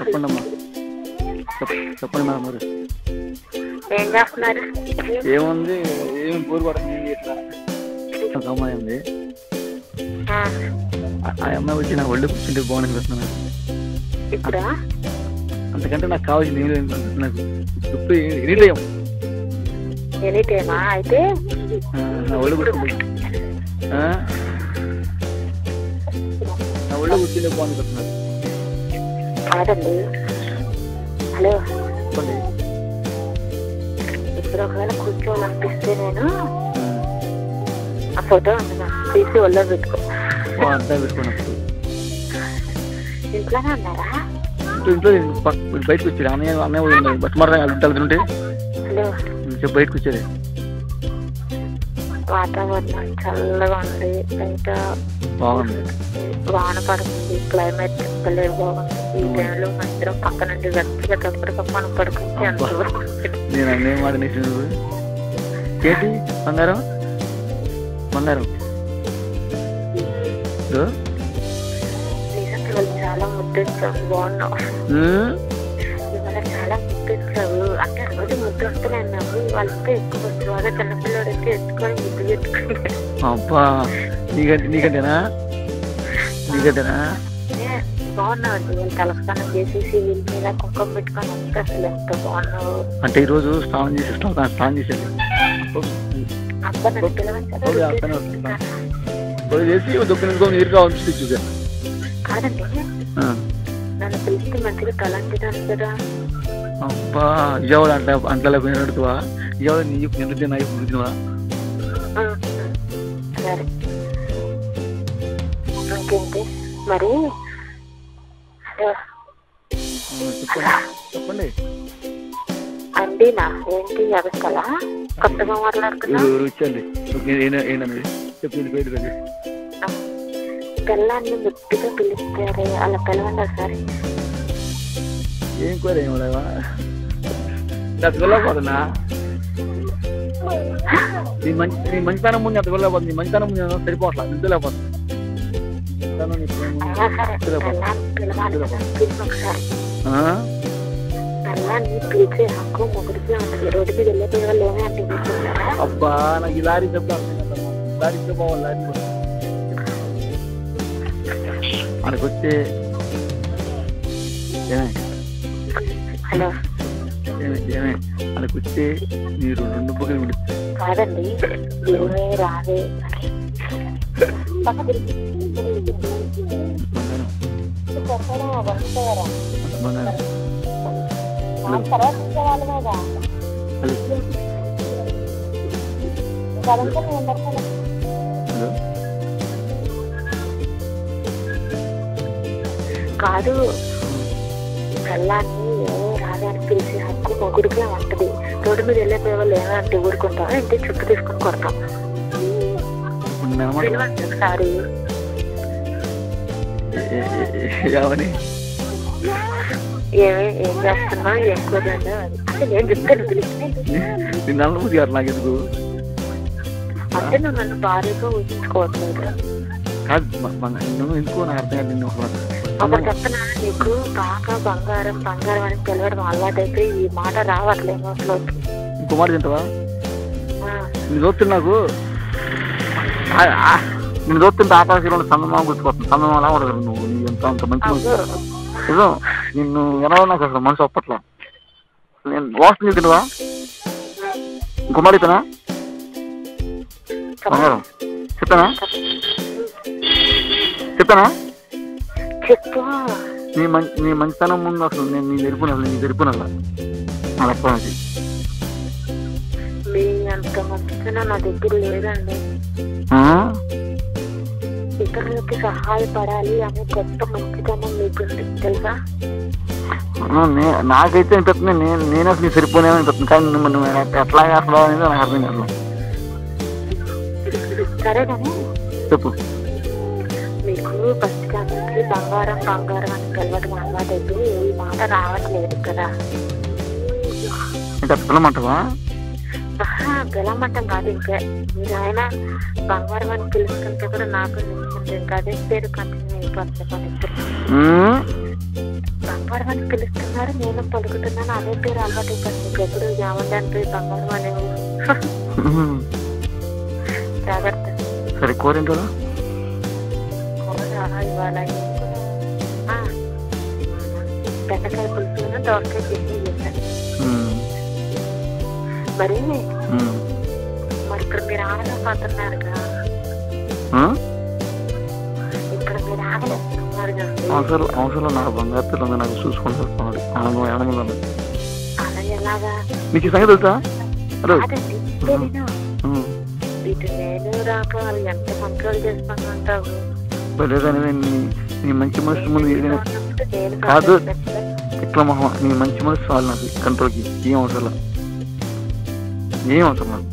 చెప్పండి అమ్మా చెప్- చెప్పండి మేడం మరి ఏం చేస్తున్నారు ఏముంది ఏమి బోరు పడుతుంది ఇట్లా ఒక అమ్మాయి ఉంది ఆ, ఆ- ఆ అమ్మాయి వచ్చి నా ఒళ్ళు కూర్చుంటే బాగుంది అనిపిస్తున్నాను ఇప్పుడు అంతకంటే నాకు కావాల్సింది ఏం లేదు నాకు ఇప్పుడు ఎనీ టైం ఎనీ టైమా అయితే ఆ, నా ఒళ్ళు కూర్చుంది ఆ? నా ఒళ్ళు కూర్చుంటే బాగుంది అనిపిస్తున్నారు కాదండి హలో చెప్పండి ఇప్పుడు ఒకవేళ కూర్చోవాలనిపిస్తే నేను ఆ, ఆ ఫోటో ఉంది నాకు తీసి ఒళ్ళో పెట్టుకో ఓ అంతా పెట్టుకున్నప్పుడు ఇంట్లోనే ఉన్నారా ఇంట్లో ఇంట్లో నేను పక్- బయటకు వచ్చాడు అన్నయ్య అన్నయ్య వాళ్ళు ఉన్నారు బస్ మాట వెళ్తుంటే హలో చెప్పి బయటకు వచ్చేది వాతావరణం చల్లగా ఉంది బయట బాగుంది వాన పడుతుంది క్లైమేట్ భలే బాగుంది ఈ టైంలో మన ఇద్దరం పక్క నుండి వ్యక్తిగత ఎప్పటికప్పుడు మనం పడుకుంటే ఎంత బాగుంటుంది. నేను అన్నీ మాట నీకు నువ్వు ఏంటి బంగారం బంగారం ఇదో. నిజంగా వాళ్ళు చాలా ముద్దించావు బాగున్నావు ఉమ్, ఇవాళ చాలా ముద్దించావు అంటే రోజు ముద్దు వస్తూనే అన్నావు వాళ్ళతో ఎక్కువ వస్తుంది బాగా చిన్నపిల్లడు అయితే ఎత్తుకొని ముద్దు పెట్టుకుని అబ్బా నీకంటే నీకంటేనా నీకంటేనా బాగున్నావు అండి వాళ్ళు తలస్నానం చేసేసి వీళ్ళ మీద కుంకుమ పెట్టుకొని అంతా అసలు ఎంత బాగున్నావు అంటే ఈరోజు స్నానం చేసి స్నానం స్నానం చేసేది అబ్బా నన్ను పిలవండి ఓకే, అక్కనే వస్తున్నా. రోజు చేసి దుఃఖం ఇంకో నీరు కావాలి చూసా కాదండి నన్ను పిలిస్తే మంచిగా తలంటిదాను కదా అబ్బా విజయవాడ అంట అంటలా పోయినట్టువా విజయవాడ నీ ఎంత తిన్నా పుట్టినవా ఆ, సరే ఇంకేంటి మరి ఆ, చెప్పండి చెప్పండి అండినా ఏంటి వ్యవస్థలా కొత్తగా మాట్లాడుతున్నా ఎవరు వచ్చండి ఏంటన్నది చెప్పింది పేరు కదా పిల్లాన్ని ముద్దుగా పిలుస్తారే అలా పిలవండి ఒకసారి ఏం కూర ఏం లేవా అది వెళ్ళకపోతున్నా నీ మంచి నీ మంచితనం ముందు అది వెళ్ళకపోతుంది నీ మంచితనం ముందు సరిపోవట్లా నిద్ర లేకపోతుంది మంచితనం నీ ప్రేమ అయినా సరే పిల్లాన్ని పిలవాలి కదా పిలిచి ఒకసారి ఆ? పిల్లాన్ని పిలిచే హక్కు మొగుడికి ఉంటుంది రోడ్డు మీద వెళ్ళే పిల్లలు ఏమే అంటే కూర్చుంటారా అబ్బా నాకు ఈ లారీ చెప్తాను లారీ చెప్పవాలి లారీ మనకు వచ్చే ఏమే హలో ఏమే ఏమే మనకు వచ్చే మీరు రెండు బుక్కలు విడిస్తే కాదండి ఏమే రావే పక్క తిరిగి. బంగారం చెప్పరా, వండుతారా? బంగారం ఆ తర్వాత ఇంకేవాళ్ళ మీద హలో కదంతా నేను పెడతాను హలో కాదు పిల్లాన్ని ఏమో రాదే అని పిలిచి హక్కు మొగుడికే ఉంటది రోడ్డు మీద వెళ్ళే పిల్లలు ఏమంటే ఊరుకుంటాం ఇంటి చుట్టూ తీసుకుని కొడతాం ఇప్పుడు నేను అనమాట పిలవండి ఒకసారి ఏమని ఏమి ఏం చేస్తున్నావు ఏం కూరలో అంటే నేను చెప్తాను పిలిచి నిన్న అనుభూతి గారు నాకు ఎందుకు అంటే నువ్వు నన్ను భారీగా ఊహించుకోవట్లేదు కాదు మ- మ- నువ్వు ఎందుకో నాకు అర్థం కాదు నిన్ను ఒక- ఒకటి చెప్పనా నీకు బాగా బంగారం బంగారం అని పిలవడం అలవాటైతే ఈ మాట రావట్లేదు అసలు ఇంకో మాట తింటావా నేను చూస్తే నాకు ఆ, ఆ, నేను చూస్తుంటే ఆకాశంలో ఉన్న చందమామ గుర్తుకొస్తుంది చందమామలా ఉండదు నువ్వు నీ ఎంత అంత మంచి మనిషి నిజం నిన్ను ఎలా నాకు అసలు మనసు ఒప్పట్లే నేను వాసన తింటావా ఇంకో మాట ఇతనా బంగారం చెప్తానా చెప్తానా చెప్పు నీ మం నీ మంచితనం ముందు అసలు నేను నీ ఎరుపున నీ ఎరుపున నా లెక్కనది మీ అంత మంచిగా నా దగ్గర లేదండి ఇతరులకి సహాయపడాలి అనే గొప్ప మంచితనం మీకుంది తెలుసా నాకైతే అనిపిస్తుంది నేను నేను అసలు నీకు సరిపోనే అనిపిస్తుంది కానీ నువ్వు నువ్వు ఎట్లా అసలు అనేది నాకు అర్థం కాదు సరే కానీ చెప్పు మీకు ఫస్ట్ నుంచి బంగారం బంగారం అని పిలవడం అలవాటైతే ఈ మాట రావట్లేదు కదా ఇంకా పిల్లమంటావా ఆహా, పిలవమంటాం కాదు ఇంకా మీరు ఆయన బంగారం అని పిలుస్తుంటే కూడా నాకు నిలిచింది ఇంకా అదే పేరు కంటిన్యూ అయిపోతుంది మన ఇద్దరు ఉమ్, బంగారం అని పిలుస్తున్నారు నేను పలుకుతున్నాను అదే పేరు అలవాటు అయిపోతుంది మీకు ఎప్పుడు ఏమంటే బంగారం అనేవి ఉమ్. జాగ్రత్త సరే కోరేంటో కూర ఇవాళ ఆ, బెండకాయ పులుసు దోసకాయ చట్నీ చేశాను మరి మరి ఇక్కడ మీరు ఆగలేకపోతున్నారు కదా ఇక్కడ మీరు ఆగలేకపోతున్నారు కదా అవసరం అవసరం నాకు బంగారు పిల్ల ఉంది నాకు చూసుకొని వస్తున్నాడు ఆనందం ఆనందంగా ఉంది అలా ఎలాగా నీకు ఈ సంగతి తెలుసా హలో కాదండి తెలియదు ఇటు నేను రాక వాళ్ళు ఎంత కంట్రోల్ చేసుకుంటావు లేదని నీ నీ మంచి మనసు ముందు ఏదైనా నేను కాదు. control చేస్తాను. ఎట్లా మొహం నీ మంచి మనసు చాలు నాకు కంట్రోల్కి ఏం అవసరం లేదు. ఏం అవసరం నాకు